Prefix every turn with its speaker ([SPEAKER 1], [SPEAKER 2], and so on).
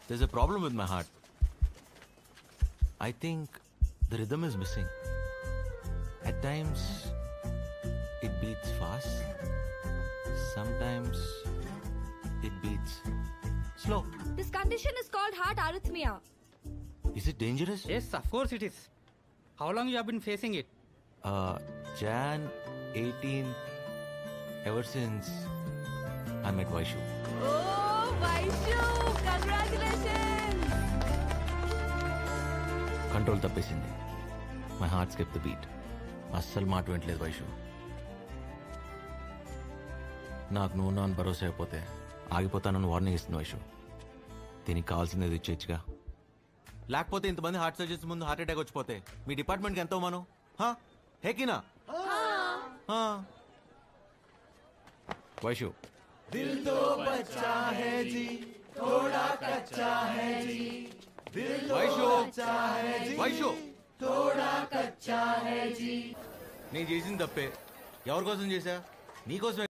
[SPEAKER 1] There's a problem with my heart. I think the rhythm is missing. At times, it beats fast. Sometimes, it beats slow.
[SPEAKER 2] This condition is called heart arrhythmia.
[SPEAKER 1] Is it dangerous?
[SPEAKER 3] Yes, of course it is. How long you have been facing it?
[SPEAKER 1] Uh, Jan 18th, ever since I met Vaishu.
[SPEAKER 2] Oh, Vaishu! Congratulations!
[SPEAKER 1] Control తప్పేసింది my heart skip the beat అస్సలు మాట వింటలేదు వైషు నాకు నువ్వు నా అని భరోసా అయిపోతే ఆగిపోతానని warning ఇస్తుంది వైషు దీనికి కావాల్సింది ఏదో ఇచ్చేచ్చుగా లేకపోతే ఇంతమంది హార్ట్ సర్జరీస్ ముందు హార్ట్ అటాక్ వచ్చిపోతే మీ డిపార్ట్మెంట్కి ఎంత మనం హేకినా హా. వైషు వైషు వైషు నేను చేసింది తప్పే ఎవరి కోసం చేశా నీకోసమే